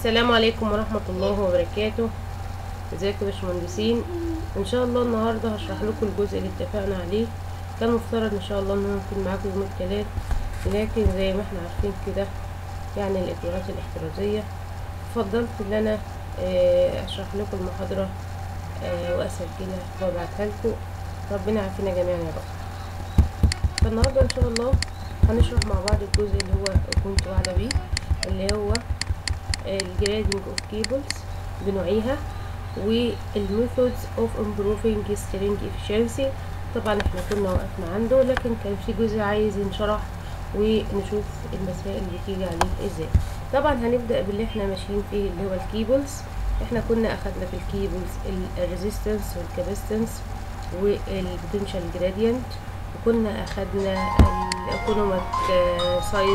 السلام عليكم ورحمة الله وبركاته ازيكم يا باشمهندسين ان شاء الله النهاردة هشرح لكم الجزء اللي اتفقنا عليه كان مفترض ان شاء الله ان انا اكون معاكم يوم الثلاث لكن زي ما احنا عارفين كده يعني الاجراءات الاحترازية فضلت ان انا آه، اشرح لكم المحاضرة آه، واسجلها وابعتها لكم ربنا يعافينا جميعا يا رب فالنهاردة ان شاء الله هنشرح مع بعض الجزء اللي هو كنت واعدة بيه اللي هو الجرادنج اوف كيبلز بنوعيها والميثودز اوف امبروفينج سترينج efficiency طبعا احنا كنا وقفنا عنده لكن كان في جزء عايز ينشرح ونشوف المسائل اللي بتيجي عليه ازاي طبعا هنبدا باللي احنا ماشيين فيه اللي هو الكيبلز احنا كنا اخدنا في الكيبلز الريزيستنس والكاباستنس والبوتنشال جرادينت وكنا اخدنا الايكونوميك سايز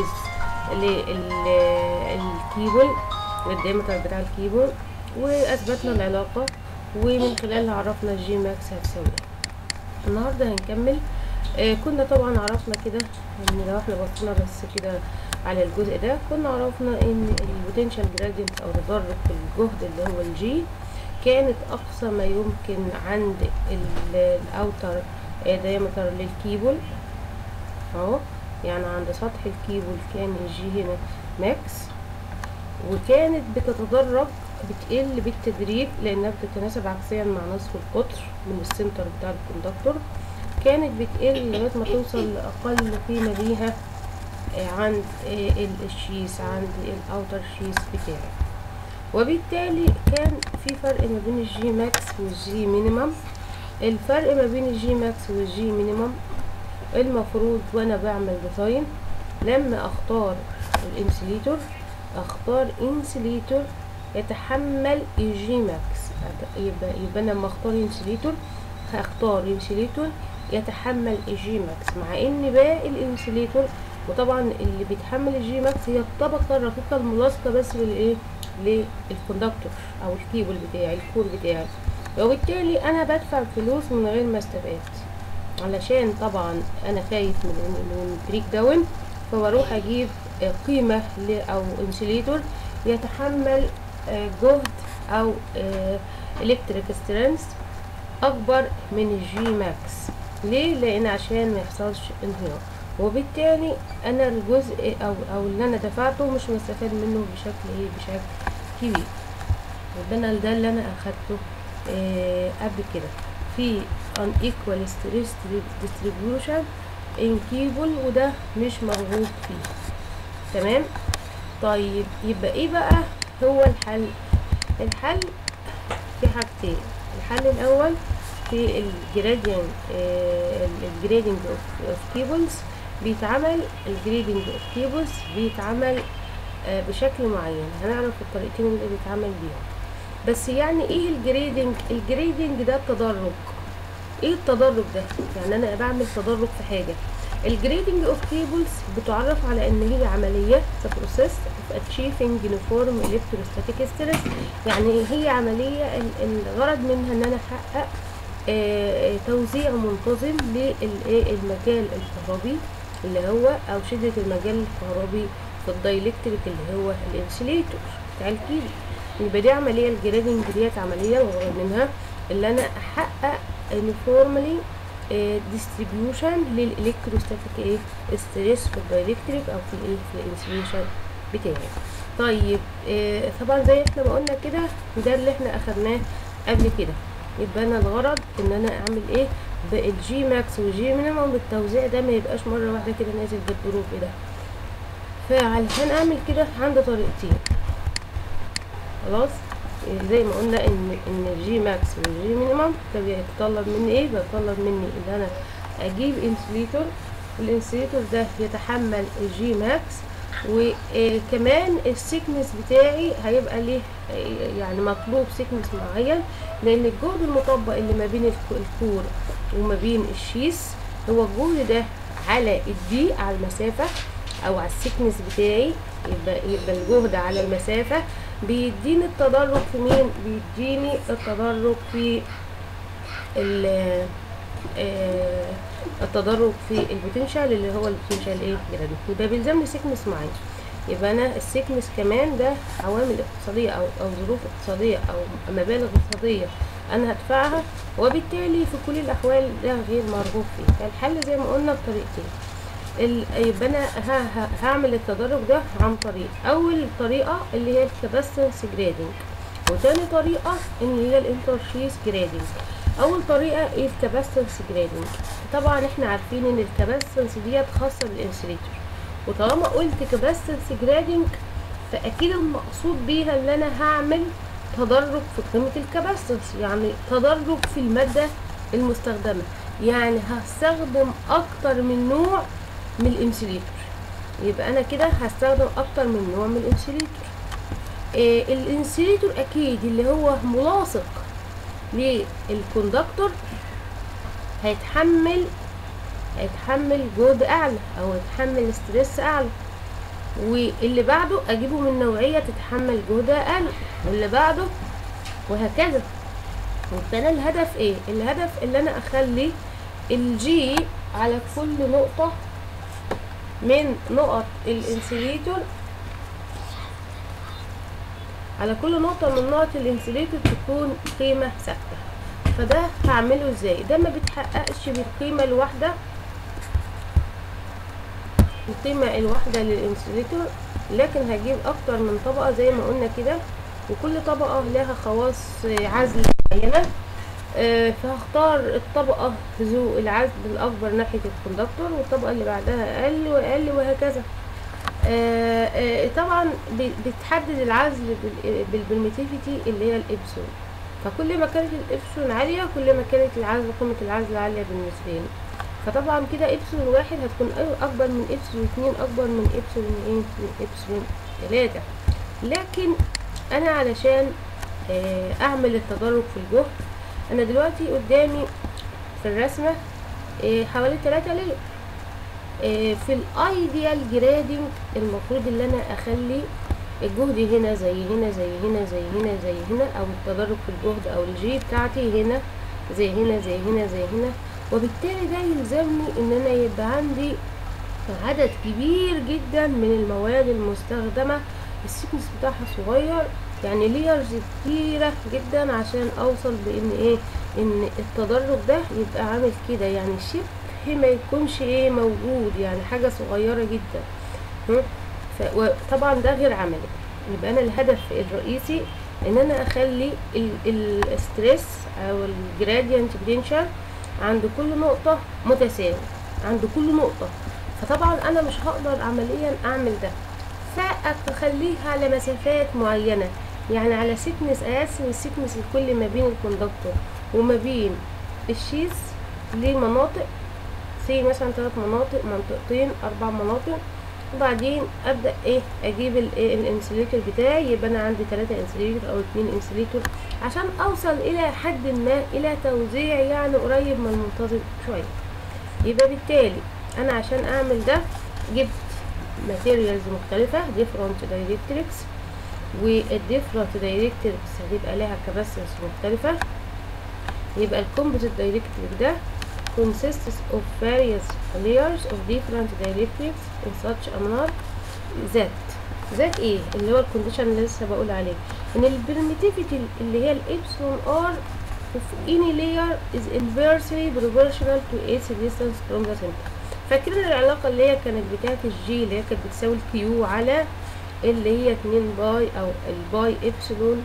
للكيبل الديامتر بتاع الكيبل واثبتنا العلاقه ومن خلالها عرفنا الجي ماكس هتساوي النهارده هنكمل آه كنا طبعا عرفنا كده ان لو احنا بصينا بس كده على الجزء ده كنا عرفنا ان البوتنشال جرادينت او تدرج في الجهد اللي هو الجي كانت اقصى ما يمكن عند الاوتر دايمتر للكيبل اهو يعني عند سطح الكيبل كان الجي هنا ماكس وكانت بتتدرج بتقل بالتدريج لانها بتتناسب عكسيا مع نصف القطر من السنتر بتاع الكوندكتور كانت بتقل لغايه ما توصل لاقل قيمه ليها عند الشيس عند الاوتر شيس بتاعي وبالتالي كان في فرق ما بين الجي ماكس والجي مينيمم الفرق ما بين الجي ماكس والجي مينيمم المفروض وانا بعمل ديزاين لما اختار الانسليتور اختار انسليتور يتحمل الجي ماكس يبقى يبقى انا لما اختار انسليتور هختار انسليتور يتحمل الجي ماكس مع ان باقي الانسليتور وطبعا اللي بيتحمل الجي ماكس هي الطبقه الرقيقه الملاصقه بس للايه للكوندكتور او الكيبل بتاعي الكور بتاعي وبالتالي انا بدفع فلوس من غير ما استفاد علشان طبعا انا خايف من من بريك داون فبروح اجيب قيمة او انسليتور يتحمل جهد او الكتريك سترينث اكبر من الجي ماكس ليه لان عشان ما يحصلش انهيار وبالتالي انا الجزء او او اللي انا دفعته مش مستفاد منه بشكل ايه بشكل كبير يبقى انا ده اللي انا اخدته آه قبل كده في unequal stress distribution in cable وده مش مرغوب فيه تمام طيب يبقى ايه بقى هو الحل الحل في حاجتين الحل الاول في الجراديان الجريدنج اوف كيبلز بيتعمل الجريدنج اوف كيبلز بيتعمل آه بشكل معين هنعرف الطريقتين اللي بيتعمل بيهم بس يعني ايه الجريدنج الجريدنج ده التدرج ايه التدرج ده يعني انا بعمل تدرج في حاجه الجريدنج اوف كيبلز بتعرف على ان هي عمليه the process of achieving uniform electrostatic stress يعني هي عمليه الغرض منها ان انا احقق آه توزيع منتظم للمجال الكهربي اللي هو او شده المجال الكهربي في الدايلكتريك اللي هو الانسليتور بتاع الكيبل يبقى دي عمليه الجريدنج ديت عمليه الغرض منها اللي انا احقق uniformly distribution للالكتروستاتيك ايه ستريس في الدايلكتريك او في الايه في الانسليشن بتاعي طيب آه طبعا زي احنا ما قلنا كده ده اللي احنا اخدناه قبل كده يبقى انا الغرض ان انا اعمل ايه بالجي ماكس والجي مينيمم بالتوزيع ده ما يبقاش مره واحده كده نازل بالظروف ده فعلشان اعمل كده عندي طريقتين خلاص زي ما قلنا ان ان الجي ماكس والجي مينيمم بيتطلب مني ايه بيتطلب مني ان انا اجيب انسليتور الانسليتور ده يتحمل الجي ماكس وكمان السيكنس بتاعي هيبقى ليه يعني مطلوب سيكنس معين لان الجهد المطبق اللي ما بين الكور وما بين الشيس هو الجهد ده على الدي على المسافه او على السيكنس بتاعي يبقى يبقى الجهد على المسافه بيديني التدرج في مين بيديني التدرج في آه التدرج في البوتنشال اللي هو البوتنشال ايه جرادينت يبقى بيلزمني سيكنس معين يبقى انا السيكنس كمان ده عوامل اقتصاديه او او ظروف اقتصاديه او مبالغ اقتصاديه انا هدفعها وبالتالي في كل الاحوال ده غير مرغوب فيه فالحل زي ما قلنا بطريقتين ال- يبقى انا ه- ه- هعمل التدرج ده عن طريق اول طريقه اللي هي الكاباسيتنس جرادنج وتاني طريقه اللي هي الانترشيز جرادنج اول طريقه ايه الكاباسيتنس جرادنج طبعا احنا عارفين ان الكاباسيتنس ديت خاصه بالانسوليتور وطالما قلت كاباسيتنس جرادنج فاكيد المقصود بيها ان انا هعمل تدرج في قيمه الكاباسيتنس يعني تدرج في الماده المستخدمه يعني هستخدم اكتر من نوع من الانسوليتور يبقى انا كده هستخدم اكتر من نوع من الانسوليتور إيه الانسوليتور اكيد اللي هو ملاصق للكوندكتور هيتحمل هيتحمل جهد اعلى او هيتحمل ستريس اعلى واللي بعده اجيبه من نوعيه تتحمل جهد اقل واللي بعده وهكذا يبقى انا الهدف ايه الهدف اللي انا اخلي الجي على كل نقطه من نقط الانسوليتور على كل نقطة من نقط الانسوليتور تكون قيمة ثابتة فده هعمله ازاي ده ما بيتحققش بالقيمة الواحدة القيمة الواحدة للانسوليتور لكن هجيب اكتر من طبقة زي ما قلنا كده وكل طبقة لها خواص عزل معينة آه، فهختار الطبقة ذو العزل الأكبر ناحية الكوندكتور والطبقة اللي بعدها أقل وأقل وهكذا آه، آه، طبعا ب- بتحدد العزل بال- بالبرميتيفيتي اللي هي الإبسون فكل ما كانت الإبسون عالية كل ما كانت العزل قيمة العزل عالية بالنسبة لي فطبعا كده إبسون واحد هتكون أ- أكبر من إبسون اتنين أكبر من إبسون إيه من إبسون تلاتة لكن أنا علشان آه، أعمل التدرج في الجهد انا دلوقتي قدامي في الرسمة إيه حوالي تلاتة لير إيه في الايديال جرادنج المفروض ان انا اخلي الجهد هنا زي هنا زي هنا زي هنا زي هنا او التدرج في الجهد او الجي بتاعتي هنا زي هنا زي هنا زي هنا وبالتالي ده يلزمني ان انا يبقى عندي عدد كبير جدا من المواد المستخدمة السيكنس بتاعها صغير يعني ليرز كتيرة جدا عشان اوصل بان ايه ان التدرج ده يبقى عامل كده يعني شبه ما يكونش ايه موجود يعني حاجة صغيرة جدا هم؟ ف- وطبعا ده غير عملي يبقى انا الهدف الرئيسي ان انا اخلي الستريس او الجراديانت بوتنشال عند كل نقطة متساوي عند كل نقطة فطبعا انا مش هقدر عمليا اعمل ده فاخليها على مسافات معينة يعني على سيكنس اقسم السيكنس الكلي ما بين الكوندكتور وما بين الشيز لمناطق سي مثلا ثلاث مناطق منطقتين اربع مناطق وبعدين ابدا ايه اجيب الايه الانسوليتور بتاعي يبقى انا عندي ثلاثة انسوليتور او اتنين انسوليتور عشان اوصل الى حد ما الى توزيع يعني قريب من المنتظم شويه يبقى بالتالي انا عشان اعمل ده جبت ماتيريالز مختلفة different directrix والديفرنت directrix هتبقى لها كباسنس مختلفة يبقى الكومبوزيت directrix ده consists of various layers of different directrix in such a manner that ذات ايه اللي هو الكونديشن اللي لسه بقول عليه ان البرميتيفيتي اللي هي الابسلون ار of any layer is inversely proportional to its distance from the center فاكرين العلاقة اللي هي كانت بتاعت الجي اللي هي كانت بتساوي الكيو على اللي هي اتنين باي او الباي ابسلون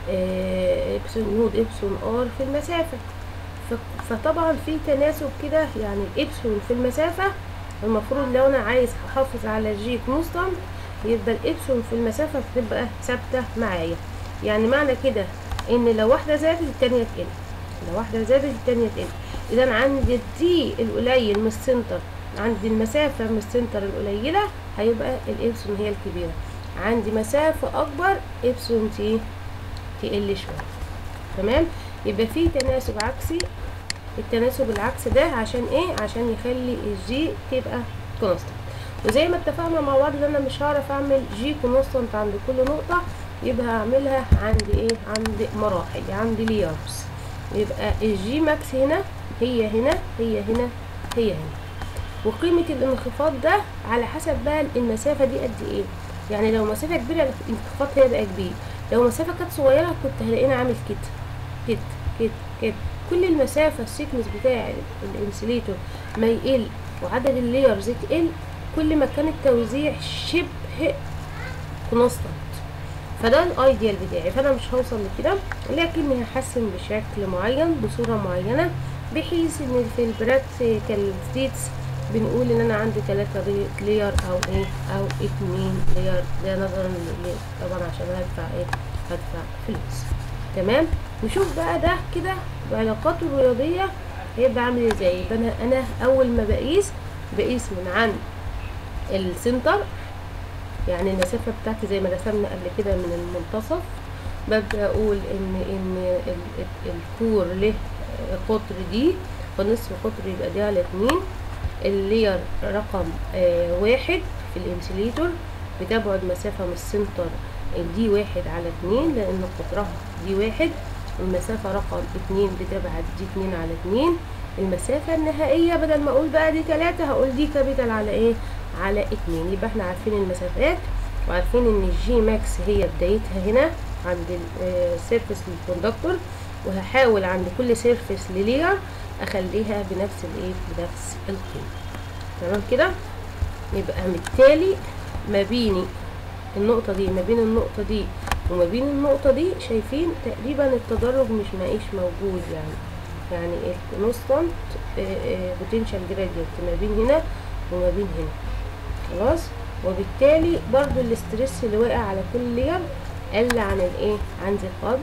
آه، ابسلون نود ابسلون ار في المسافة ف- فطبعا في تناسب كده يعني الابسلون في المسافة المفروض لو انا عايز احافظ على الجي كونستانت يبقى الابسلون في المسافة بتبقى ثابتة معايا يعني معنى كده ان لو واحدة زادت التانية تقل لو واحدة زادت التانية تقل اذا عند الدي القليل من السنتر عند المسافة من السنتر القليلة هيبقى الإبسون هي الكبيرة عندي مسافة أكبر إبسون تي تقل شوية تمام يبقى في تناسب عكسي التناسب العكسي ده عشان ايه عشان يخلي الجي تبقى كونستانت وزي ما اتفقنا مع بعض ان انا مش هعرف اعمل جي كونستانت عند كل نقطة يبقى هعملها عند ايه عند مراحل عند ليرز يبقى الجي ماكس هنا هي هنا هي هنا هي هنا وقيمة الانخفاض ده على حسب بقى المسافة دي قد ايه يعني لو مسافه كبيره الخط هيبقى كبير لو مسافه كانت صغيره كنت هلاقينا عامل كده كده كده كده كل المسافه السيكنس بتاع الانسليتور ما يقل وعدد اللايرز تقل كل ما كان التوزيع شبه كونستانت فده الايديال بتاعي فانا مش هوصل لكده لكني هحسن بشكل معين بصوره معينه بحيث ان في البراكتيكال ستيتس بنقول ان انا عندي ثلاثة لير او ايه او اتنين لير ده نظرا ل- طبعا عشان أنا هدفع ايه هدفع فلوس تمام نشوف بقى ده كده بعلاقاته الرياضية هيبقى عامل ازاي يبقى انا انا اول ما بقيس بقيس من عند السنتر يعني المسافة بتاعتي زي ما رسمنا قبل كده من المنتصف ببدأ أقول إن إن ال- ال- الكور له قطر دي فنصف قطر يبقى دي على اتنين اللير رقم آه واحد في الانسليتور بتبعد مسافة من السنتر دي واحد على اتنين لأن قطرها دي واحد المسافة رقم اتنين بتبعد دي اتنين على اتنين المسافة النهائية بدل ما أقول بقى دي تلاتة هقول دي كابيتال على ايه على اتنين يبقى احنا عارفين المسافات وعارفين ان الجي ماكس هي بدايتها هنا عند السيرفس للكوندكتور وهحاول عند كل سيرفس للير اخليها بنفس الايه بنفس القيمه تمام كده يبقى بالتالي ما بيني النقطة دي ما بين النقطة دي وما بين النقطة دي شايفين تقريبا التدرج مش ماقيش موجود يعني يعني الكونستانت بوتنشال جرادينت ما بين هنا وما بين هنا خلاص وبالتالي برضو الاسترس اللي واقع على كل لير قل عن الايه عندي قبل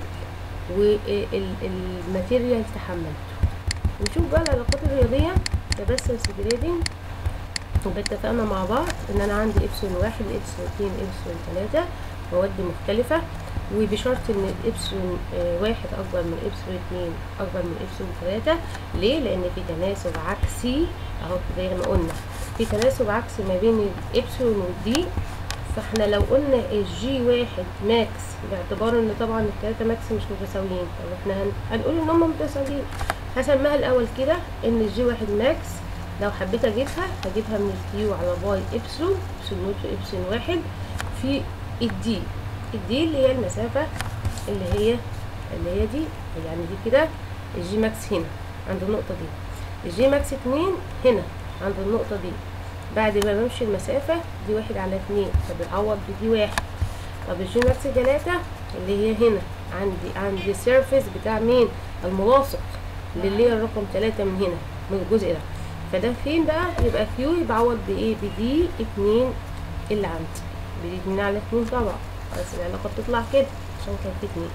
والماتيريال تحملته نشوف بقى العلاقات الرياضية تبسس جريدنج يبقى اتفقنا مع بعض ان انا عندي ابسون واحد ابسون اتنين ابسون تلاتة مواد مختلفة وبشرط ان الابسون آه، واحد اكبر من ابسون اتنين اكبر من ابسون تلاتة ليه؟ لان في تناسب عكسي اهو زي ما قلنا في تناسب عكسي ما بين الابسون والدي فاحنا لو قلنا الجي واحد ماكس باعتبار ان طبعا التلاتة ماكس مش متساويين طب احنا هن- هنقول ان هم متساويين هسميها الاول كده ان الجي واحد ماكس لو حبيت اجيبها هجيبها من الكيو على باي ابسلون ابسلون نوت وابسلون واحد في الدي الدي اللي هي المسافة اللي هي اللي هي دي يعني دي كده الجي ماكس هنا عند النقطة دي الجي ماكس اتنين هنا عند النقطة دي بعد ما بمشي المسافة دي واحد على اتنين فبنعوض بدي واحد طب الجي ماكس تلاتة اللي هي هنا عندي عند السيرفيس بتاع مين الملاصق اللي هي الرقم تلاتة من هنا من الجزء ده فده فين بقى يبقى كيو يبقى عوض بايه بدي اتنين اللي عندي بدي اتنين على اتنين طبعا بس العلاقة بتطلع كده عشان كان في اتنين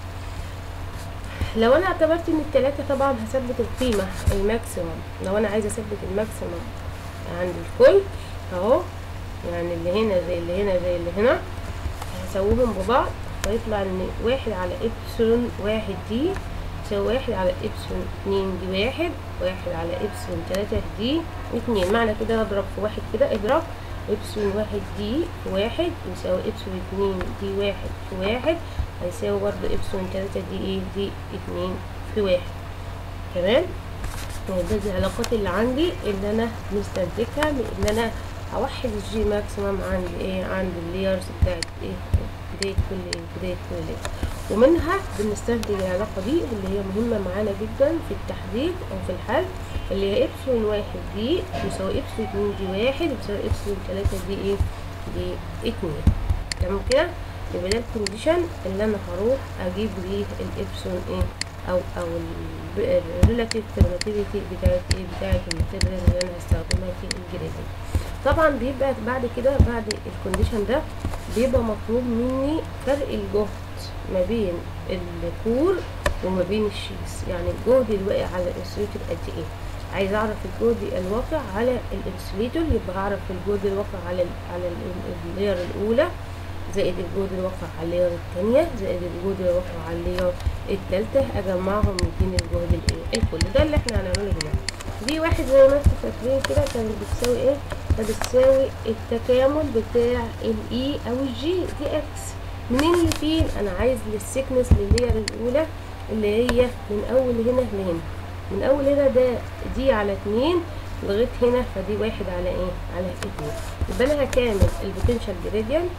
لو انا اعتبرت ان التلاتة طبعا هثبت القيمة الماكسيمم لو انا عايزة اثبت الماكسيمم عند الكل اهو يعني اللي هنا زي اللي هنا زي اللي هنا هسويهم ببعض فيطلع ان واحد على ابسلون واحد دي تساوي واحد على ابسلون اتنين دي واحد واحد على ابسلون تلاتة دي اتنين معنى كده اضرب في واحد كده اضرب ابسلون واحد دي في واحد يساوي ابسلون اتنين دي واحد في واحد هيساوي برضه ابسلون تلاتة دي ايه دي اتنين في واحد تمام ده دي العلاقات اللي عندي اللي انا مستنتجها من ان انا اوحد الجي ماكسيمم عند ايه عند الليرز بتاعت ايه بداية كل ايه بداية كل لير ومنها بنستنتج العلاقة دي اللي هي مهمة معانا جدا في التحديد او في الحل اللي هي ابسلون واحد دي يساوي ابسلون اتنين دي واحد يساوي ابسلون تلاتة دي ايه دي اتنين تمام كده يبقى ده الكونديشن اللي انا هروح اجيب بيه الابسلون ايه او او الريلاتيف permittivity بتاعت ايه بتاعت الماتيريال اللي انا هستخدمها في الجريدنج طبعا بيبقى بعد كده بعد الكونديشن ده بيبقى مطلوب مني فرق الجهد ما بين الكور وما بين الشيس يعني الجهد الواقع على الانسوليتور قد ايه عايز اعرف الجهد الواقع على الانسوليتور يبقى هعرف الجهد الواقع على ال على اللاير الاولى زائد الجهد الواقع على اللاير الثانيه زائد الجهد الواقع على اللاير الثالثه اجمعهم يديني الجهد الايه الكل ده اللي احنا هنعمله هنا دي واحد زي ما انتم فاكرين كده كانت بتساوي ايه كانت بتساوي التكامل بتاع الاي او الجي دي اكس منين اللي فين انا عايز للسيكنس لللاير الاولى اللي هي من اول هنا لهنا من اول هنا ده دي على اتنين لغايه هنا فدي واحد على ايه على اتنين يبقى انا هكامل البوتنشال جريدينت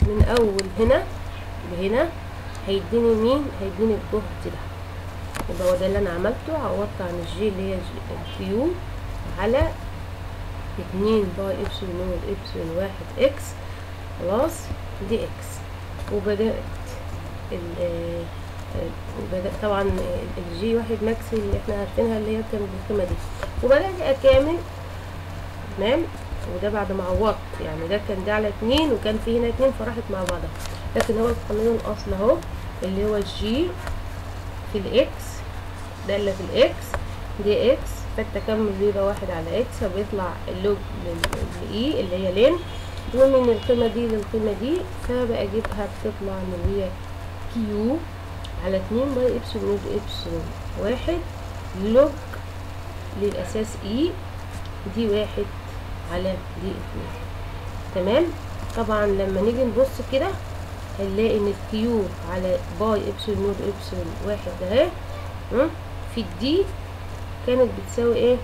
من اول هنا لهنا هيديني مين هيديني الجهد ده يبقى هو ده اللي انا عملته عوضت عن الجي اللي هي الكيو على اتنين باي ابسلون نود ابسلون واحد اكس خلاص دي اكس وبدأت ال بدأ طبعا الجي واحد ماكس اللي احنا عارفينها اللي هي كانت بالقيمة دي وبدأت اكامل تمام وده بعد ما عوضت يعني ده كان ده على اتنين وكان في هنا اتنين فراحت مع بعضها لكن هو القانون الاصل اهو اللي هو الجي في الاكس دالة في الاكس دي اكس فالتكامل بيبقى واحد على اكس فبيطلع اللوج لاي اللي هي لين ومن القيمة دي للقيمة دي فبقى اجيبها بتطلع ان هي كيو على اتنين باي ابسلون نود ابسلون واحد لوج للاساس اي دي واحد على دي اتنين تمام طبعا لما نيجي نبص كده هنلاقي ان الكيو على باي ابسلون نود ابسلون واحد ده اهي في الدي كانت بتساوي ايه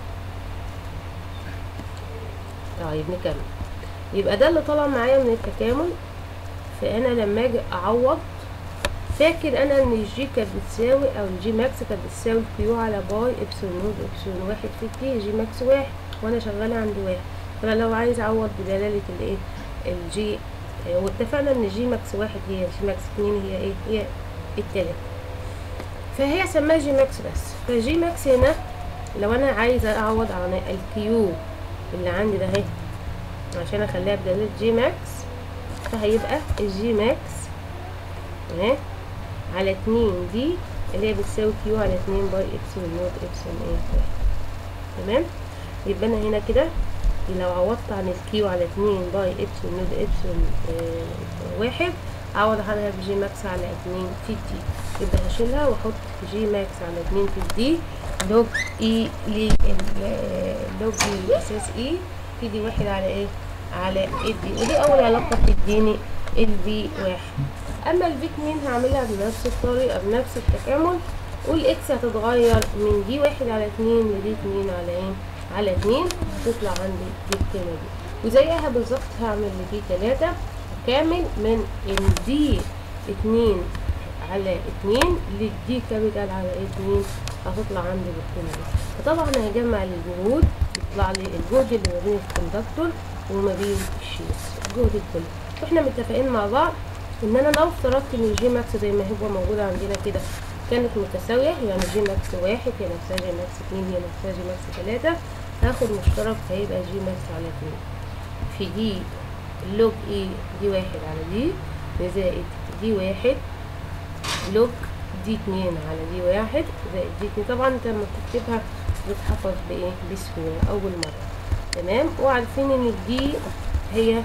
طيب نكمل يبقى ده اللي طلع معايا من التكامل فانا لما اجي اعوض فاكر انا ان الجي كانت بتساوي او الجي ماكس كانت بتساوي كيو على باي ابسلون نود ابسلون واحد في الدي جي ماكس واحد وانا شغاله عند واحد فانا لو عايز اعوض بدلاله الايه الجي اه واتفقنا ان جي ماكس واحد هي جي ماكس اتنين هي ايه هي التلاته فهي سماها جي ماكس بس فجي ماكس هنا لو انا عايزه اعوض عن الكيو اللي عندي ده اهي عشان اخليها بدلاله جي ماكس فهيبقى الجي ماكس اهي على اتنين دي اللي هي بتساوي كيو على اتنين باي ابسلون نود ابسلون ايه واحد تمام يبقى انا هنا كده لو عوضت عن الكيو على اتنين باي ابسلون نود ابسلون اه واحد اعوض عنها بجي ماكس على اتنين في دي يبقى هشيلها واحط جي ماكس على اتنين في دي لوج اي لي لوج الاساس اي في دي واحد على ايه على الدي ودي اول علاقة بتديني الفي واحد اما الفي اتنين هعملها بنفس الطريقة بنفس التكامل والاكس هتتغير من دي واحد على اتنين لدي اتنين على ايه على اتنين تطلع عندي دي القيمة دي وزيها بالظبط هعمل لدي تلاتة كامل من الدي اتنين على اتنين للدي كابيتال على اتنين هتطلع عندي بالقيمة دي فطبعا هجمع الجهود يطلع لي الجهد اللي ما بين الكوندكتور وما بين الشيس الجهد الكلي واحنا متفقين مع بعض ان انا لو افترضت ان الجي ماكس زي ما هو موجود عندنا كده كانت متساوية يعني جي ماكس واحد هي نفسها جي ماكس اتنين هي نفسها جي ماكس تلاتة هاخد مشترك فيبقى جي ماكس على اتنين في دي لوج ايه دي واحد على دي زائد دي واحد لوج دي اتنين على دي واحد زائد دي اتنين طبعا انت لما بتكتبها بتحفظ بايه بسهولة اول مرة تمام وعارفين ان الدي هي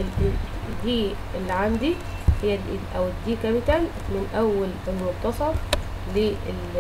الدي اللي عندي هي او الدي كابيتال من اول المنتصف لل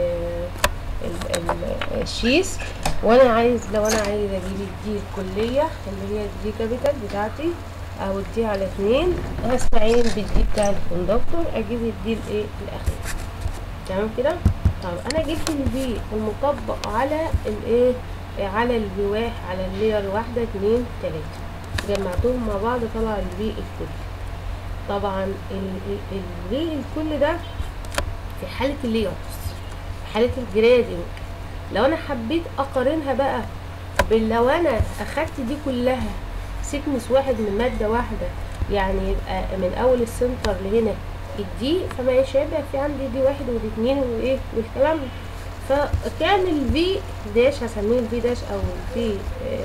الشيس وانا عايز لو انا عايز اجيب الدي الكلية اللي هي الدي كابيتال بتاعتي او الدي على اتنين هستعين بالدي بتاع الكوندكتور اجيب الدي الايه الاخير تمام كده طب انا جبت الفي المطبق على الايه على الفي واحد على اللير واحدة اتنين تلاتة جمعتهم مع بعض طلع الفي الكل طبعا الفي الكل ده في حالة الليرز في حالة الجرادنج لو انا حبيت اقارنها بقى لو انا اخدت دي كلها سيكنس واحد من مادة واحدة يعني يبقى من اول السنتر لهنا الدي فما هيبقى في عندي دي واحد ودي اتنين وايه والكلام فكان الفي داش هسميه الفي داش او الفي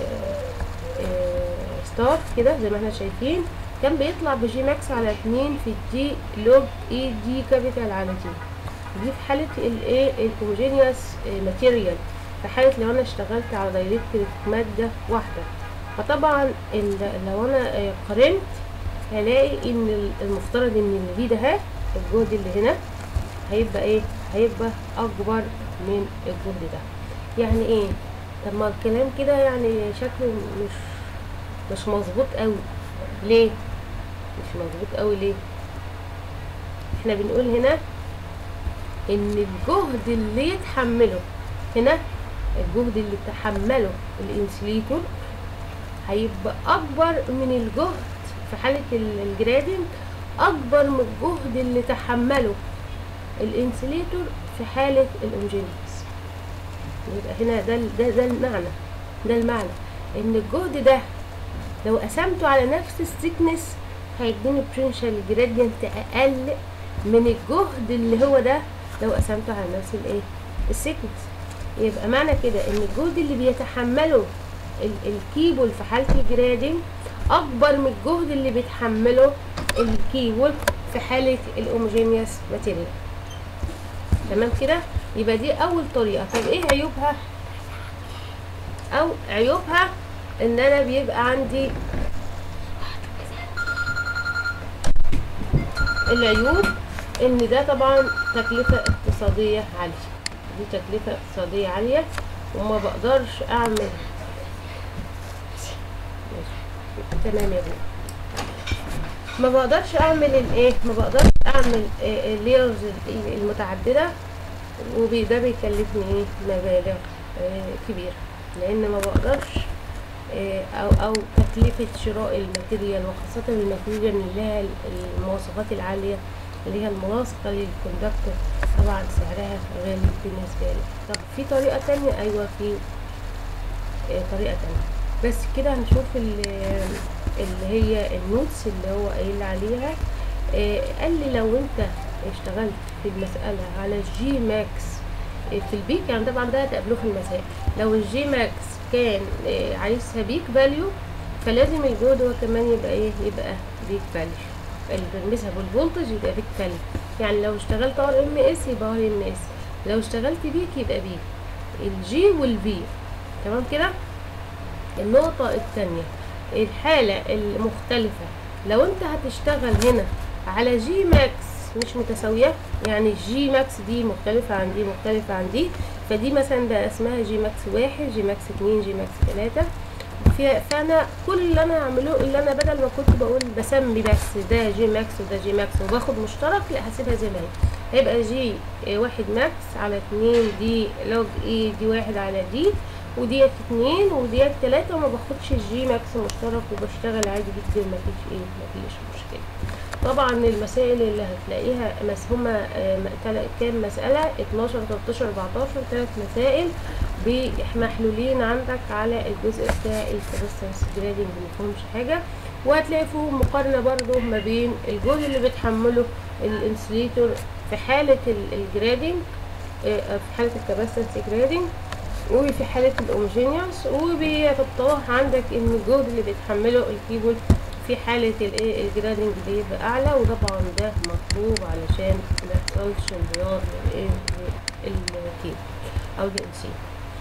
ستار كده زي ما احنا شايفين كان بيطلع بجي ماكس على اتنين في الدي لوج اي دي كابيتال على دي دي في حالة الايه الهوموجينيوس ماتيريال في حالة لو انا اشتغلت على دايركتريك مادة واحدة فطبعا لو انا قارنت هلاقي ان المفترض ان الفي ده ها الجهد اللي هنا هيبقى ايه هيبقى اكبر من الجهد ده يعني ايه طب ما الكلام كده يعني شكله مش مش مظبوط قوي ليه مش مظبوط قوي ليه احنا بنقول هنا ان الجهد اللي يتحمله هنا الجهد اللي تحمله الانسليتور هيبقى اكبر من الجهد في حالة الجرادنج اكبر من الجهد اللي تحمله الانسليتور في حالة الانجينيس يبقى هنا ده ده ده المعنى ده المعنى ان الجهد ده لو قسمته على نفس السيكنس هيديني برينشال جرادينت اقل من الجهد اللي هو ده لو قسمته على نفس الايه السيكنس يبقى معنى كده ان الجهد اللي بيتحمله ال- الكيبل في حالة الجرادينج اكبر من الجهد اللي بيتحمله الكيبل في حالة الهوموجينيوس ماتيريال تمام كده يبقى دي اول طريقة طب ايه عيوبها او عيوبها ان انا بيبقى عندي العيوب ان ده طبعا تكلفة اقتصادية عالية دي تكلفة اقتصادية عالية وما بقدرش اعمل ماشي. تمام يا بني ما بقدرش اعمل الايه ما بقدرش اعمل الليرز المتعددة وده بيكلفني ايه مبالغ آه، كبيرة لان ما بقدرش آه، او او تكلفة شراء الماتيريال وخاصة الماتيريال اللي لها المواصفات العالية اللي هي الملاصقة للكوندكتور طبعا سعرها غالي بالنسبة لي طب في طريقة تانية ايوه في آه، طريقة تانية بس كده هنشوف ال- اللي هي النوتس اللي هو قايل عليها آه، قال لي لو انت اشتغلت في المسألة على الجي ماكس آه، في البيك يعني طبعا ده هتقابلوه في المسائل لو الجي ماكس كان آه، عايزها بيك فاليو فلازم الجهد هو كمان يبقى ايه يبقى بيك فاليو البرميسها بالفولتج يبقى بيك فاليو يعني لو اشتغلت ار ام اس يبقى ار ام اس لو اشتغلت بيك يبقى بيك الجي والفي تمام كده النقطة التانية الحالة المختلفة لو انت هتشتغل هنا على جي ماكس مش متساوية يعني جي ماكس دي مختلفة عن دي مختلفة عن دي فدي مثلا بقى اسمها جي ماكس واحد جي ماكس اتنين جي ماكس تلاتة في- فانا كل اللي انا اعمله اللي انا بدل ما كنت بقول بسمي بس ده جي ماكس وده جي ماكس وباخد مشترك لا هسيبها زي ما هي هيبقى جي اه، واحد ماكس على اتنين دي لوج اي دي واحد على دي وديت اتنين وديت تلاتة وما باخدش الجي ماكس مشترك وبشتغل عادي جدا مفيش ايه مفيش مشكلة طبعا المسائل اللي هتلاقيها مس هما آه، م- تل- كام مسألة 12 13 14 ثلاث مسائل بي- محلولين عندك على الجزء بتاع الكريستالس جرادنج مفهومش حاجة وهتلاقي فيهم مقارنة برضو ما بين الجهد اللي بتحمله الانسوليتور في حالة ال- الجرادنج آه، في حالة الكباستنس جرادنج وفي حالة الأومجينيوس وبيتضح عندك إن الجهد اللي بيتحمله الكيبورد في حالة الايه الجرادنج بيبقى أعلى وطبعا ده مطلوب علشان ميحصلش انهيار للايه الكيبورد أو الدي سي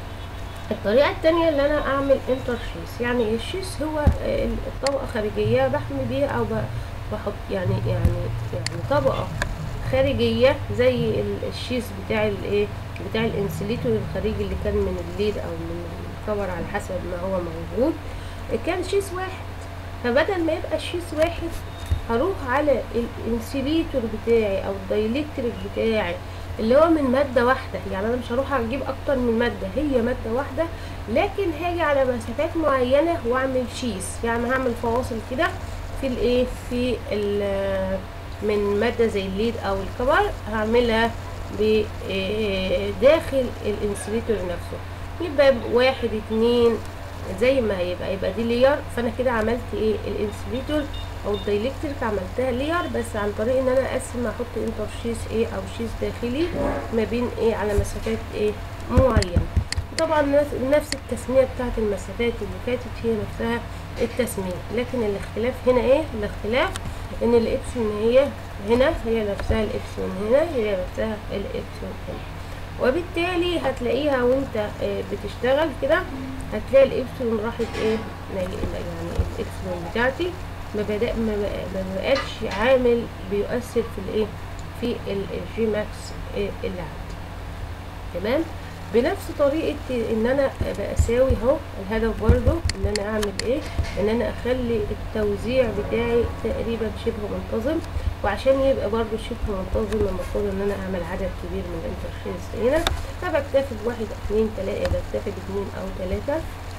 الطريقة التانية اللي أنا أعمل انترشيس يعني إيه الشيس هو آه، الطبقة خارجية بحمي بيها أو ب- بحط يعني يعني يعني طبقة خارجية زي ال- الشيس بتاع الايه بتاع الانسليتور الخارجي اللي كان من الليد او من الكفر على حسب ما هو موجود كان شيس واحد فبدل ما يبقى شيس واحد هروح على الانسليتور بتاعي او الدايلكتريك بتاعي اللي هو من مادة واحدة يعني انا مش هروح اجيب اكتر من مادة هي مادة واحدة لكن هاجي على مسافات معينة واعمل شيس يعني هعمل فواصل كده في الايه في ال- من مادة زي الليد او الكبر هعملها ب- آه، داخل الانسليتور نفسه يبقى واحد اتنين زي ما هيبقى يبقى دي لير فانا كده عملت ايه الانسليتور او الدايلكتريك عملتها لير بس عن طريق ان انا اقسم احط انترشيس ايه او شيس داخلي ما بين ايه على مسافات ايه معينه طبعا نفس- نفس التسميه بتاعت المسافات اللي فاتت هي نفسها التسميه لكن الاختلاف هنا ايه الاختلاف ان الابسون هي هنا هي نفسها الابسون هنا هي نفسها الابسون هنا وبالتالي هتلاقيها وانت آه، بتشتغل كده هتلاقي الابسلون راحت ايه ما- يعني الابسلون بتاعتي ما بدا ما بقى- ما بقتش عامل بيؤثر في الايه في ال- الجي ماكس آه، اللي عندي تمام بنفس طريقة ان انا بساوي اهو الهدف برضو ان انا اعمل ايه ان انا اخلي التوزيع بتاعي تقريبا شبه منتظم وعشان يبقى برضو شبه منتظم المفروض ان انا اعمل عدد كبير من الانترشيز هنا فبكتفي بواحد اتنين تلاتة بكتفي باتنين او تلاتة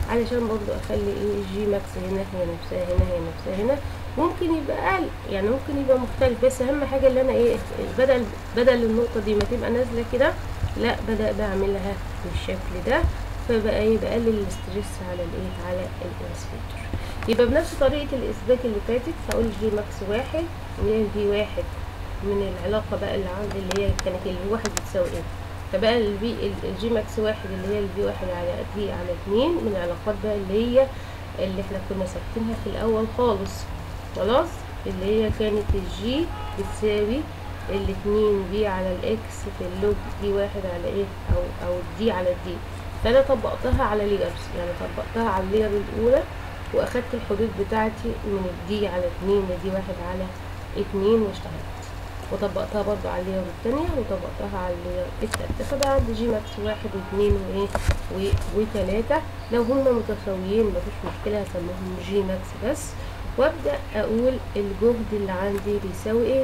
علشان برضو اخلي ايه الجي ماكس هنا هي نفسها هنا هي نفسها هنا ممكن يبقى اقل يعني ممكن يبقى مختلف بس اهم حاجه اللي انا ايه بدل بدل النقطه دي ما تبقى نازله كده لا بدا بعملها بالشكل ده فبقى ايه بقلل الاسترس على الايه على الانسليتور يبقى بنفس طريقه الاثبات اللي فاتت هقول جي ماكس واحد اللي هي في واحد من العلاقه بقى اللي عندي اللي هي كانت الفي واحد بتساوي ايه فبقى الفي الجي ماكس واحد اللي هي الفي واحد على في على اتنين من العلاقات بقى اللي هي اللي احنا كنا ثابتينها في الاول خالص خلاص اللي هي كانت الجي بتساوي الاتنين في على الاكس في اللوج دي واحد على ايه او او دي على دي فانا طبقتها على ليرز يعني طبقتها على اللير الاولى واخدت الحدود بتاعتي من الدي على اتنين لدي واحد على اتنين واشتغلت وطبقتها برضو على اللير التانية وطبقتها على اللير التالتة فبقى عندي جي ماكس واحد واثنين وايه و- وتلاتة لو هما متساويين مفيش مشكلة هسميهم جي ماكس بس وابدأ اقول الجهد اللي عندي بيساوي ايه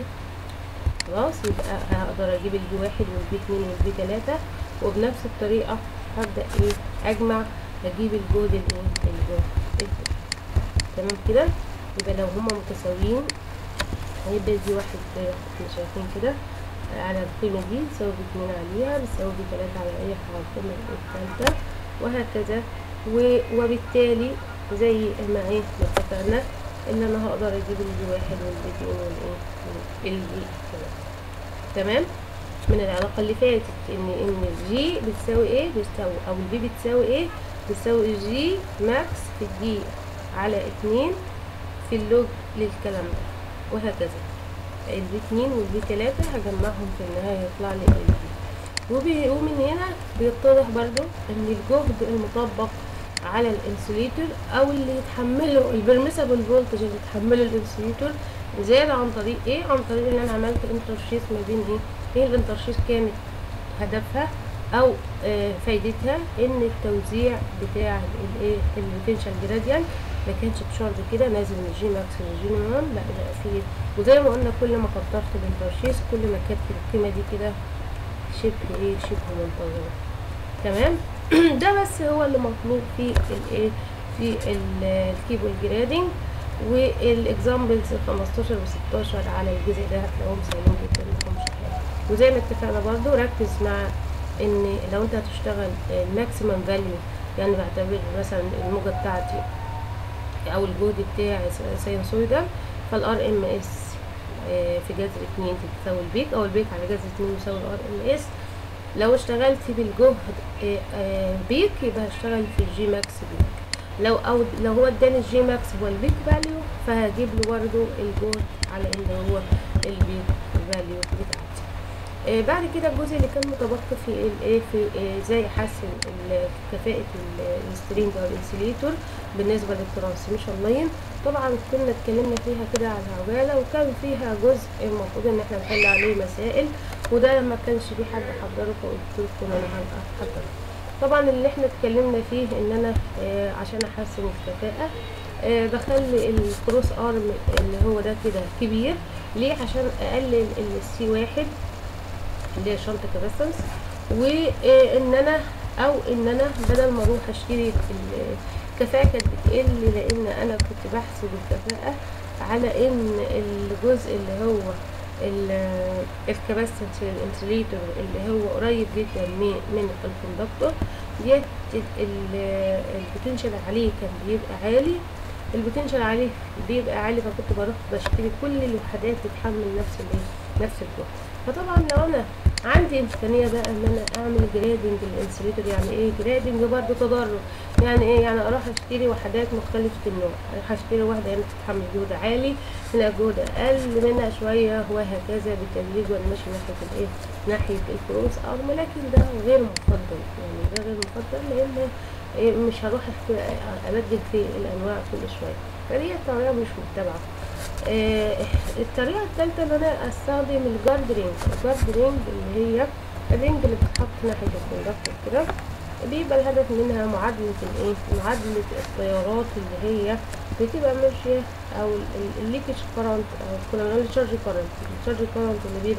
خلاص يبقى هقدر اجيب البي واحد والبي اتنين والبي تلاتة وبنفس الطريقة هبدأ ايه اجمع اجيب الجهد الايه الجهد الجهد تمام كده يبقى لو هما متساويين هيبقى دي واحد زي ما احنا شايفين كده على القيمة دي تساوي باتنين عليها بتساوي بتلاتة على أي على القيمة التالتة وهكذا و- وبالتالي زي ما ايه ما اتفقنا ان انا هقدر اجيب البي واحد والبي اتنين والايه والبي تلاتة تمام من العلاقة اللي فاتت ان ان الجي بتساوي ايه بتساوي او البي بتساوي ايه بتساوي الجي ماكس في الدي على اتنين في اللوج للكلام ده وهكذا البي اتنين والبي تلاتة هجمعهم في النهاية يطلع لي البي وبي- ومن هنا بيتضح برضو ان الجهد المطبق على الانسوليتور او اللي يتحمله البرميسبل فولتج اللي يتحمله الانسوليتور زاد عن طريق ايه عن طريق ان انا عملت انترشيس ما بين ايه ايه الانترشيس كانت هدفها او آه فايدتها ان التوزيع بتاع الايه البوتنشال جراديان ما كانش بشرط كده نازل من الجي ماكس للجي مينيمم لا ده في وزي ما قلنا كل ما كترت الانترشيس كل ما كانت القيمه دي كده شبه ايه شبه منتظمه تمام ده بس هو اللي مطلوب في الايه في الكيبل جرادنج والاكزامبلز 15 و 16 على الجزء ده هتلاقوهم سهلين جدا مفيهمش حاجه وزي ما اتفقنا برضو ركز مع ان لو انت هتشتغل الماكسيمم فاليو يعني بعتبر مثلا الموجه بتاعتي او الجهد بتاعي سينسويدال فالار ام اس في جذر اتنين تساوي البيك او البيك على جذر اتنين يساوي الار ام اس لو اشتغلت بالجهد آه، آه، بيك يبقى هشتغل في الجي ماكس بيك لو او لو هو اداني الجي ماكس هو البيك فاليو فهجيب له برضه الجهد على ان هو البيك فاليو بتاعتي آه، بعد كده الجزء اللي كان متبقي في الايه في آه، ازاي احسن ال- كفاءه ال- السترينج او الانسليتور بالنسبه للترانسميشن لاين طبعا كنا اتكلمنا فيها كده على عجاله وكان فيها جزء المفروض ان احنا نحل عليه مسائل وده ما كانش في حد حضره فقلت لكم انا هبقى احضره طبعا اللي احنا اتكلمنا فيه ان انا آه عشان احسن الكفاءه آه بخلي الكروس ارم اللي هو ده كده كبير ليه عشان اقلل السي واحد اللي هي شنطة كاباسنس وان انا او ان انا بدل ما اروح اشتري ال- الكفاءة كانت بتقل لان انا كنت بحسب الكفاءة على ان الجزء اللي هو الكاباسنس الانسوليتور اللي هو قريب جدا من من الكوندكتور ديت ال- البوتنشال عليه كان بيبقى عالي البوتنشال عليه بيبقى عالي فكنت بروح بشتري كل الوحدات تتحمل نفس الايه نفس الجهد فطبعا لو انا عندي امكانيه بقى ان انا اعمل جرادنج للانسوليتور يعني ايه جرادنج برضه تدرج يعني ايه يعني اروح اشتري وحدات مختلفه النوع اروح اشتري واحده هنا تتحمل جهد عالي هنا جهد اقل منها شويه وهكذا بالتدريج وانا ماشي ناحيه الايه ناحيه الكروس ارم لكن ده غير مفضل يعني ده غير مفضل لان إيه مش هروح أحت- ابدل في الانواع كل شويه فدي الطريقه مش متبعه آه، الطريقه الثالثه ان انا استخدم الجارد رينج الجارد رينج اللي هي الرينج اللي بتتحط ناحيه الكوندكتور كده بيبقى الهدف منها معادلة الايه معادلة التيارات اللي هي بتبقى ماشية او الليكج كارنت او كنا بنقول الشارج كارنت الشارج كارنت اللي بيبقى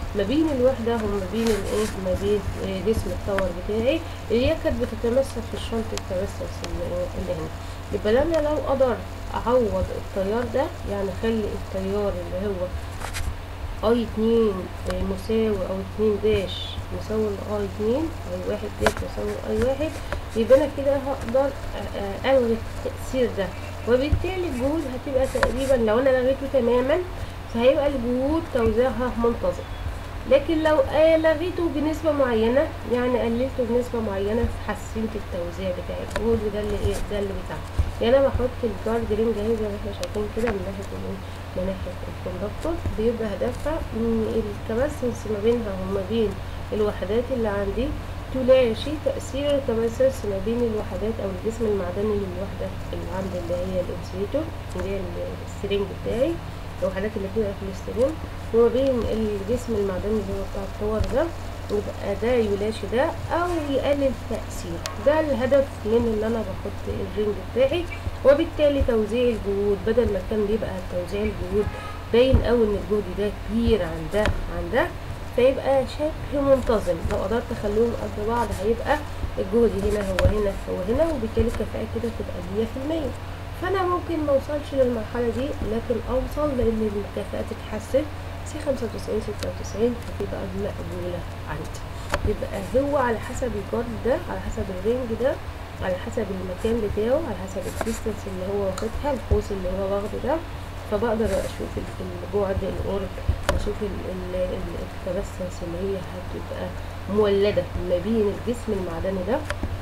ما بين الوحدة وما بين الايه ما بين آه، جسم التاور بتاعي اللي هي كانت بتتمثل في الشنطة التمثل اللي اللي هنا يبقى انا لو قدرت اعوض التيار ده يعني اخلي التيار اللي هو اي اتنين آه، مساوي او اتنين داش مساوي الاي اتنين اي واحد داش مساوي اي واحد يبقى انا كده هقدر آه، آه، الغي التأثير ده وبالتالي الجهود هتبقى تقريبا لو انا لغيته تماما فهيبقى الجهود توزيعها منتظم لكن لو آه لغيته بنسبة معينة يعني قللته بنسبة معينة حسنت التوزيع بتاع الجهود وده اللي ايه ده اللي بتاعه يعني انا بحط الجارد رينج اهي زي ما احنا شايفين كده من ناحية الايه من ناحية الكوندكتور بيبقى هدفها ان الكباسنس ما بينها وما بين الوحدات اللي عندي تلاشي تأثير التمسس ما بين الوحدات أو الجسم المعدني للوحدة اللي عندي اللي هي الانسيليتور اللي هي السرنج بتاعي الوحدات اللي فيها في السرنج وما بين الجسم المعدني اللي هو بتاع الطور ده يبقى ده يلاشي ده أو يقلل تأثير ده الهدف من اللي أنا بحط الرينج بتاعي وبالتالي توزيع الجهود بدل ما كان بيبقى توزيع الجهود باين أوي إن الجهد ده كبير عن ده عن ده فيبقى شبه منتظم لو قدرت اخليهم قد بعض هيبقى الجهد هنا هو هنا هو هنا وبالتالي الكفاءة كده تبقى مية في المية فانا ممكن ما اوصلش للمرحلة دي لكن اوصل لان الكفاءة تتحسن سي خمسة وتسعين ستة وتسعين هتبقى مقبولة عندي يبقى هو على حسب الجارد ده على حسب الرينج ده على حسب المكان بتاعه على حسب الديستنس اللي هو واخدها القوس اللي هو واخده ده فبقدر اشوف ال- البعد القرب اشوف ال- ال- ال- التبسس اللي هي هتبقى مولده ما بين الجسم المعدني ده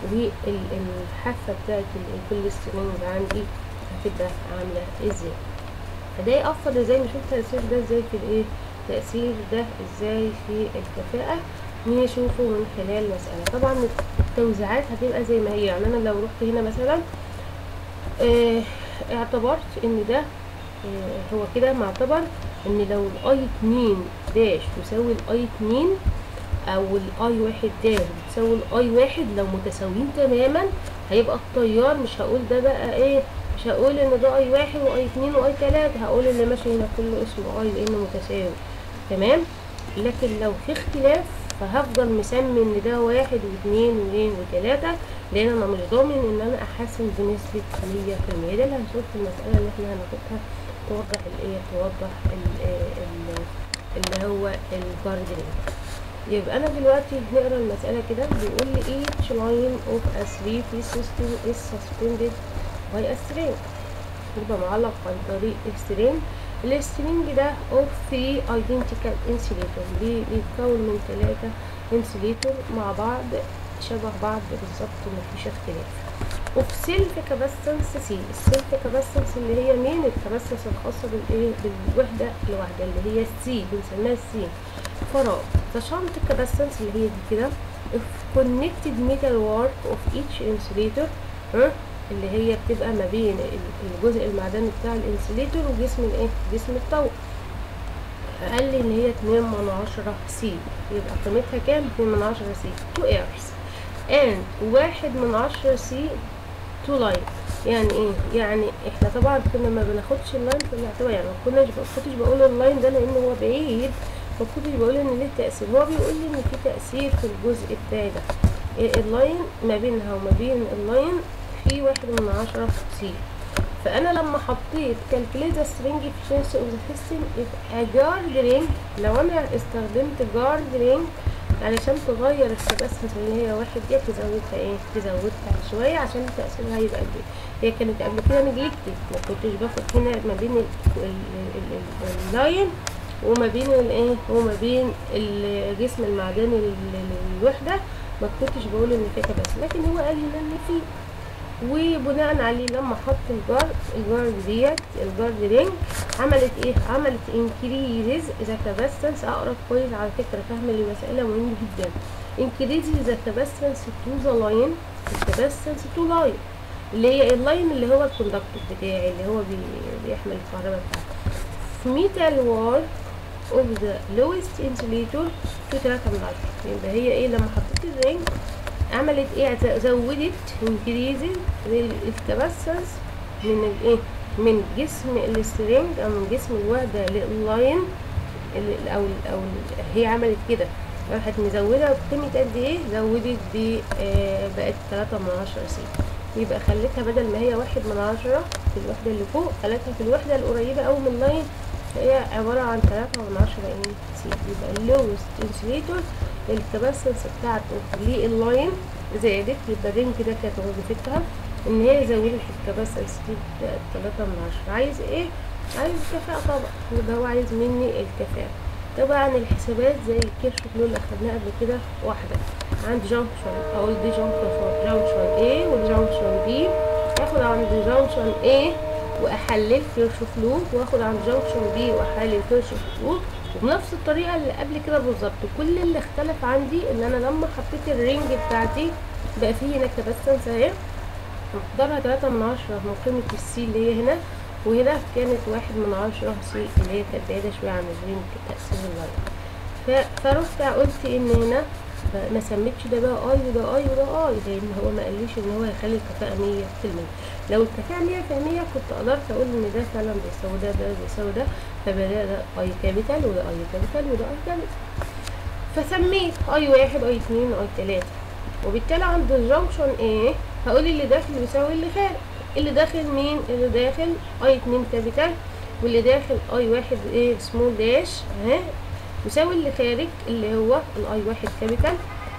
والحافه بتاعت ال- كل سترينج عندي هتبقى عامله ازاي فده يأثر ازاي نشوف تأثير ده ازاي في الايه تأثير ده ازاي في الكفاءة نشوفه من خلال مسألة طبعا التوزيعات هتبقى زي ما هي يعني انا لو رحت هنا مثلا آه اعتبرت ان ده آه هو كده معتبر ان لو الاي اتنين داش تساوي الاي اتنين او الاي واحد داش بتساوي الاي واحد لو متساويين تماما هيبقى التيار مش هقول ده بقى ايه مش هقول ان ده اي واحد واي اتنين واي تلاتة هقول اللي ماشي هنا كله اسمه اي لانه متساوي تمام لكن لو في اختلاف فهفضل مسمي ان ده واحد واثنين واثنين وتلاتة لان انا مش ضامن ان انا احسن بنسبة مية في المية ده اللي هنشوف في المسألة اللي احنا هناخدها توضح الايه توضح ال- ال- اللي هو الجاردنينج يبقى انا دلوقتي نقرا المسألة كده بيقول لي each line of a three piece system is suspended by a string يبقى معلق عن طريق السترينج السترينج ده of three identical insulator بي- بيتكون من ثلاثة insulator مع بعض شبه بعض بالظبط مفيش اختلاف وفي سيلف كاباسيتنس سي السيلف كاباسيتنس اللي هي مين الكاباسيتنس الخاصة بالايه بالوحدة الواحدة اللي هي السي بنسميها السي فراغ فشنط الكاباسيتنس اللي هي دي كده if connected metal work of each insulator ها اللي هي بتبقى ما بين ال- الجزء المعدني بتاع الانسوليتور وجسم الايه جسم الطوق قال لي ان هي 2 من 10 سي يبقى قيمتها كام 2 من 10 سي 2 ايرز and 1 من 10 سي 2 لاين يعني ايه يعني احنا طبعا كنا ما بناخدش اللاين في الاعتبار يعني ما كناش ما كنتش بقول اللاين ده لان هو بعيد ما كنتش بقول ان ليه تاثير هو بيقول لي ان في تاثير في الجزء بتاعي ده إيه اللاين ما بينها وما بين اللاين في واحد من عشرة سي فانا لما حطيت calculate the string efficiency of the system يبقى guard ring لو انا استخدمت guard ring علشان تغير الكباسيتنس اللي هي واحد دي تزودها ايه تزودها شويه عشان تاثيرها يبقى كبير هي كانت قبل كده نجلكتد ما كنتش باخد هنا ما بين ال- ال- ال- ال- اللاين وما بين الايه وما بين الجسم المعدني لل- للوحده ما كنتش بقول ان في كباسيتنس لكن هو قال لي ان في وبناء عليه لما حط الجارد الجارد ديت الجارد رينج عملت ايه عملت انكريزز ذا كاباسيتنس اقرا كويس على فكره فهم المساله مهم جدا انكريزز ذا كاباسيتنس تو ذا لاين الكاباسيتنس تو لاين اللي هي اللاين اللي هو الكوندكتور بتاعي اللي هو بي- بيحمل الكهرباء بتاعتي في ميتال وار اوف ذا لويست انسوليتور تو 3 من 10 يبقى هي ايه لما حطيت الرينج عملت ايه ز- زودت انكريزنج الكباسنس من الايه من جسم السترينج او من جسم الوحده لللاين ال- او ال- او ال- هي عملت كده راحت مزوده بقيمه قد ايه زودت ب آه، بقت تلاتة من عشرة سي يبقى خليتها بدل ما هي واحد من عشرة في الوحدة اللي فوق خلتها في الوحدة القريبة أوي من لاين هي عبارة عن تلاتة من عشرة ايه سي يبقى اللوست انسوليتور الكباسنس بتاعته لللاين زادت يبقى الرينج ده كانت وظيفتها ان هي زودت الكباسنس دي بقت تلاتة من عشرة عايز ايه؟ عايز كفاءة طبعا يبقى هو عايز مني الكفاءة طبعا الحسابات زي الكيرش فلو اللي اخدناها قبل كده واحدة عندي جانكشن اقول دي جانكشن جانكشن A والجانكشن B اخد عند جانكشن A واحلل كيرش فلو واخد عند جانكشن B واحلل كيرش فلو وبنفس الطريقة اللي قبل كده بالظبط كل اللي اختلف عندي ان انا لما حطيت الرينج بتاعتي بقى فيه هنا كباستنس اهي مقدارها تلاتة من عشرة من قيمة السي اللي هي هنا وهنا كانت واحد من عشرة سي اللي هي كانت بعيدة شوية عن الرينج تأثير اللاين ف- فرحت قلت ان هنا ما سميتش ده بقى اي وده اي وده اي لان هو ما قاليش ان هو هيخلي الكفاءة مية في المية لو الكفاءة مية في المية كنت قدرت اقول ان ده فعلا بيساوي ده ده بيساوي ده فبدا ده اي كابيتال وده اي كابيتال وده اي كابيتال فسميت اي واحد اي اتنين اي تلاتة وبالتالي عند الجنكشن ايه هقول اللي داخل بيساوي اللي خارج اللي داخل مين اللي داخل اي اتنين كابيتال واللي داخل اي واحد ايه سمول داش اهي يساوي اللي خارج اللي هو الاي واحد كابيتال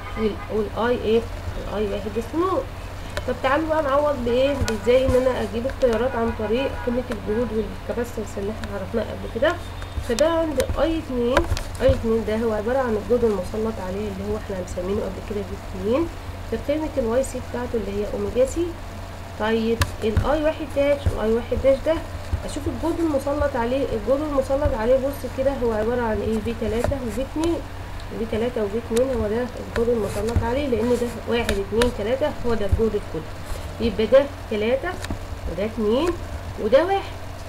والاي ايه الاي واحد سمول طب تعالوا بقى نعوض بايه بازاي ان انا اجيب التيارات عن طريق قيمه الجهود والكباسيتنس اللي احنا عرفناه قبل كده فده عند اي اتنين اي اتنين ده هو عباره عن الجهد المسلط عليه اللي هو احنا مسمينه قبل كده بي اتنين في قيمه الواي سي بتاعته اللي هي اوميجا سي طيب الاي واحد داش والاي واحد داش ده اشوف الجهد المسلط عليه الجهد المسلط عليه بص كده هو عباره عن ايه في تلاتة وفي اتنين في تلاتة وفي اتنين هو ده الجهد المسلط عليه لان ده واحد اتنين تلاتة هو ده الجهد الكلي يبقى ده تلاتة وده اتنين وده واحد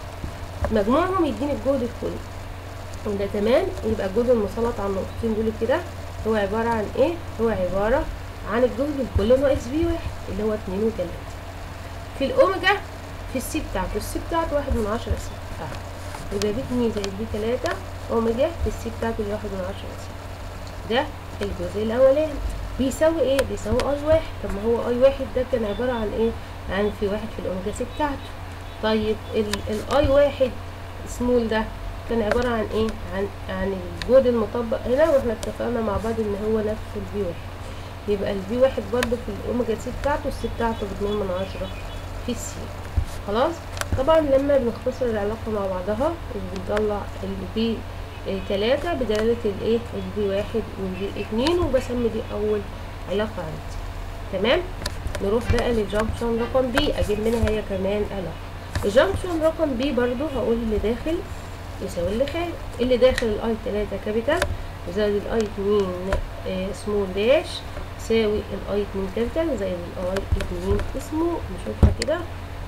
مجموعهم يديني الجهد الكلي وده تمام يبقى الجهد المسلط على النقطتين دول كده هو عبارة عن ايه هو عبارة عن الجهد الكلي ناقص في واحد اللي هو اتنين وتلاتة في الاوميجا في السي بتاعته السي بتاعته واحد من عشرة سي بتاعته يبقى بي اتنين زائد بي تلاتة اوميجا في السي بتاعته اللي واحد من عشرة سي ده الجزء الاولاني بيساوي ايه بيساوي اي واحد طب ما هو اي واحد ده كان عبارة عن ايه عن في واحد في الاوميجا سي بتاعته طيب الاي واحد سمول ده كان عبارة عن ايه عن عن الجهد المطبق هنا واحنا اتفقنا مع بعض ان هو نفس الفي واحد يبقى الفي واحد برضه في الاوميجا سي بتاعته السي بتاعته باتنين من عشرة في السي خلاص طبعا لما بنختصر العلاقة مع بعضها بنطلع البي تلاتة بدلالة الايه البي واحد والبي اتنين وبسمي دي اول علاقة عندي تمام نروح بقى للجنكشن رقم بي اجيب منها هي كمان علاقة الجنكشن رقم بي برضو هقول اللي داخل يساوي اللي خارج اللي داخل الاي تلاتة كابيتال زائد الاي اتنين اه سمول داش يساوي الاي اتنين كابيتال زائد الاي اتنين سمول نشوفها كده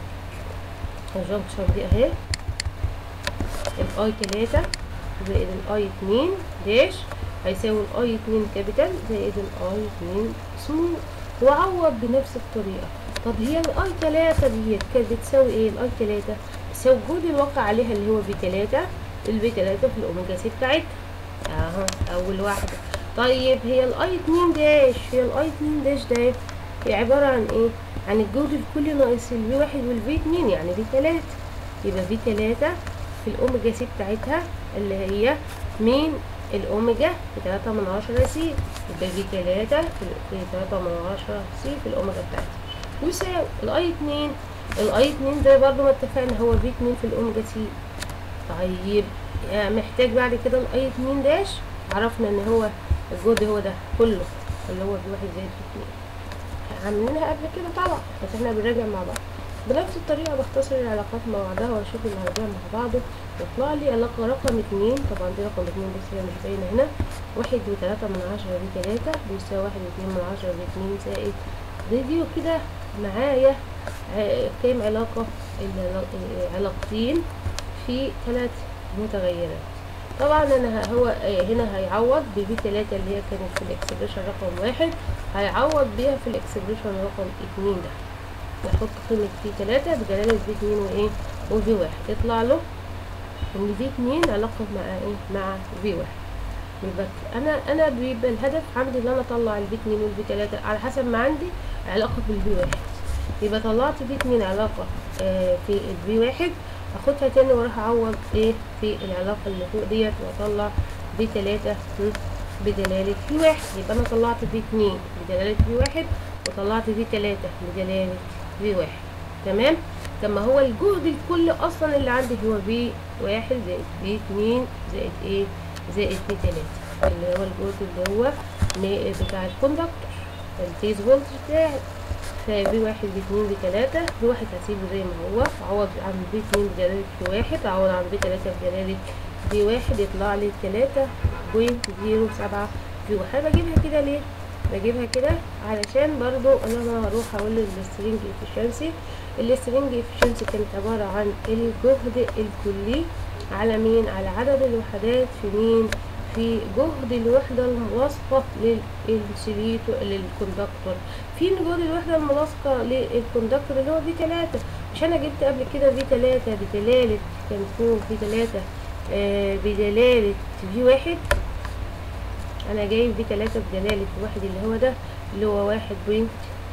الجنكشن دي اهي الاي تلاتة زائد الاي اتنين داش هيساوي الاي اتنين كابيتال زائد الاي اتنين سمول وعوض بنفس الطريقة طب هي الاي تلاتة ديت كانت بتساوي ايه الاي تلاتة بتساوي الجهد الواقع عليها اللي هو بي تلاتة البي تلاتة في الاوميجا سي بتاعتها اهو اول واحدة طيب هي الاي اتنين داش هي الاي اتنين داش ده هي عبارة عن ايه عن الجهد الكلي ناقص الفي واحد والفي اتنين يعني في تلاتة يبقى في تلاتة في الأوميجا سي بتاعتها اللي هي مين الأوميجا في تلاتة من عشرة سي يبقى في تلاتة في تلاتة من عشرة سي في الأوميجا بتاعتها يساوي الأي اتنين الأي اتنين ده برضو ما اتفقنا هو في اتنين في الأوميجا سي طيب محتاج بعد كده الأي اتنين داش عرفنا ان هو الجهد هو ده كله اللي هو في واحد زائد في اتنين عاملينها قبل كده طبعا بس احنا بنراجع مع بعض بنفس الطريقة بختصر العلاقات مع بعضها واشوف اللي هيبيع مع بعضه يطلع لي علاقة رقم اتنين طبعا دي رقم اتنين بس هي مش باينة هنا واحد وتلاتة من عشرة دي تلاتة بيساوي واحد واتنين من عشرة دي اتنين زائد دي دي وكده معايا كام علاقة علاقتين في ثلاث متغيرات طبعا انا هو هنا هيعوض ببي تلاتة اللي هي كانت في الاكسبريشن رقم واحد هيعوض بيها في الاكسبريشن رقم اتنين ده نحط قيمة في تلاتة بدلالة في اتنين وايه وفي واحد يطلع له ان في اتنين علاقة مع ايه مع في واحد يبقى انا انا بيبقى الهدف عندي ان انا اطلع البي اتنين والبي تلاتة على حسب ما عندي علاقة بالبي واحد يبقى طلعت بي اتنين علاقة آه في البي واحد اخدها تاني واروح اعوض ايه في العلاقة اللي فوق ديت واطلع بي تلاتة م، بدلالة بي واحد يبقى انا طلعت بي اتنين بدلالة بي واحد وطلعت بي تلاتة بدلالة بي واحد تمام طب ما هو الجهد الكلي اصلا اللي عندي هو بي واحد زائد بي اتنين زائد ايه زائد بي تلاتة اللي هو الجهد اللي هو ن- بتاع الكوندكتور الفيز فولت بتاعي فبي واحد بي اتنين بي تلاتة بي واحد هسيبه زي ما هو اعوض عن بي اتنين بدلالة بي واحد اعوض عن بي تلاتة بدلالة بي واحد يطلع لي تلاتة بوينت زيرو سبعة في واحد بجيبها كده ليه؟ بجيبها كده علشان برضو انا هروح اقول السترينج افشنسي السترينج افشنسي كانت عبارة عن الجهد الكلي على مين على عدد الوحدات في مين في جهد الوحدة الملاصقة للانسوليتو للكوندكتور في جهد الوحدة الملاصقة للكوندكتور اللي هو في تلاتة مش انا جبت قبل كده في تلاتة بدلالة كان اسمه في تلاتة آه بدلالة في واحد انا جايب في تلاتة بدلالة واحد اللي هو ده اللي هو واحد بوينت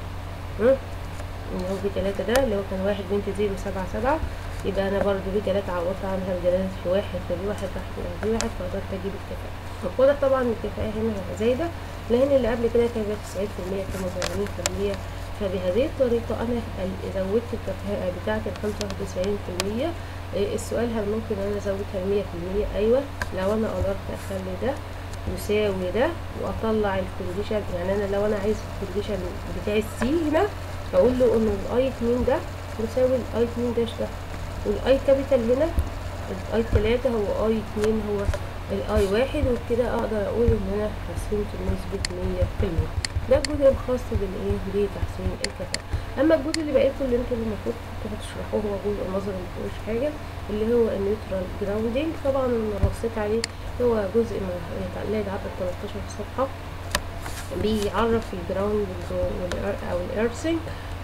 م? اللي هو في تلاتة ده اللي هو كان واحد بوينت زيرو سبعة سبعة يبقى انا برضو في تلاتة عوضت عنها بدلالة في واحد فدي واحد راح في واحد فقدرت اجيب الكفاءة واضح طبعا الكفاءة هنا زايدة لان اللي قبل كده كان تسعين في المية كان وثمانين في المية فبهذه الطريقة أنا ال- زودت الكفاءة بتاعتي لخمسة وتسعين في المية السؤال هل ممكن أنا أزودها لمية في المية أيوة لو أنا قدرت أخلي ده يساوي ده وأطلع الكونديشن يعني أنا لو أنا عايز الكونديشن بتاع السي هنا هقول له إن الأي اتنين ده يساوي الأي اتنين داش ده والأي كابيتال هنا الأي تلاتة هو أي اتنين هو الاي واحد وبكده اقدر اقول ان انا حسنت بنسبة مية في المية ده الجزء الخاص بالايه بتحسين الكفاءة اما الجزء اللي بقيته اللي انتوا المفروض كنتوا هتشرحوه هو جزء نظري مفيهوش حاجة اللي هو النيوترال جراوندينج طبعا انا بصيت عليه هو جزء ما لا يتعدى 13 صفحة بيعرف الجراوندنج والإر- او الارسنج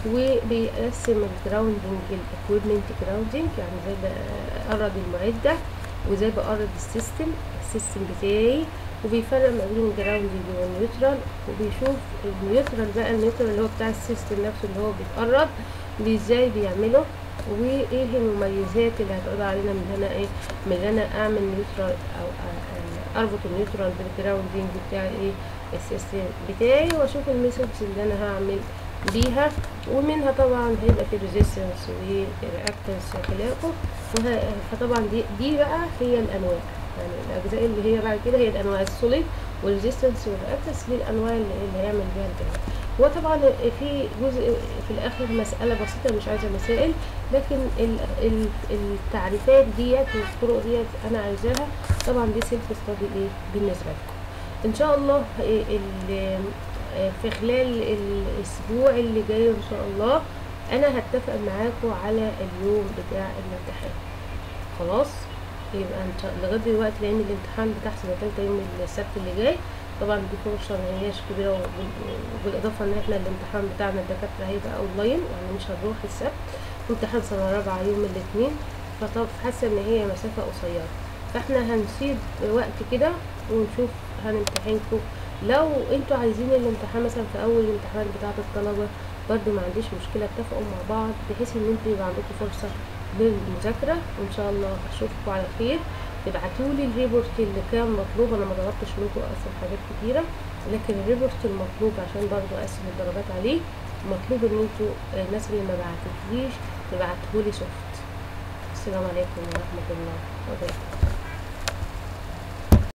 وبيقسم الجراوندنج الاكويبمنت جراوندنج يعني زي بقرد المعدة وزي بقرد السيستم السيستم بتاعي وبيفرق ما بين الجراوندنج والنيوترال وبيشوف النيوترال بقى النيوترال اللي هو بتاع السيستم نفسه اللي هو بيتقرب بي- ازاي بيعمله وايه المميزات اللي هتقضي علينا من هنا ايه من ان انا اعمل نيوترال او أ- أ- اربط النيوترال بالجراوندنج بتاع ايه السيستم بتاعي واشوف الميثودز اللي انا هعمل بيها ومنها طبعا هيبقى في ريزيستنس ورياكتنس وخلافه وه- فطبعا دي دي بقى هي الانواع يعني الاجزاء اللي هي بعد كده هي الانواع السوليد والريزيستنس والرياكتنس دي الانواع اللي, اللي هيعمل بيها الجهاز هو طبعا في جزء في الاخر مساله بسيطه مش عايزه مسائل لكن ال ال التعريفات ديت والطرق ديت انا عايزاها طبعا دي سيلف ستادي ايه بالنسبه لكم ان شاء الله إيه ال- آه، في خلال الاسبوع اللي جاي ان شاء الله انا هتفق معاكم على اليوم بتاع الامتحان خلاص يبقى ان شاء لغايه دلوقتي لان الامتحان بتاع سنه تالتة يوم السبت اللي جاي طبعا دي فرصه ما هياش كبيره وبال- وبالاضافه ان احنا الامتحان بتاعنا الدكاتره هيبقى اونلاين يعني مش هنروح السبت امتحان سنه رابعه يوم الاثنين فطب حاسه ان هي مسافه قصيره فاحنا هنسيب وقت كده ونشوف هنمتحنكم لو انتوا عايزين الامتحان مثلا في اول الامتحانات بتاعه الطلبه برضو ما عنديش مشكله اتفقوا مع بعض بحيث ان انتوا يبقى عندكم فرصه للمذاكره وان شاء الله اشوفكم على خير ابعتولي الريبورت اللي كان مطلوب انا ما ضغطتش لكم اصلا حاجات كتيره لكن الريبورت المطلوب عشان برضو اقسم الدرجات عليه مطلوب ان انتوا الناس اللي ما بعتتليش تبعتهولي سوفت السلام عليكم ورحمه الله وبركاته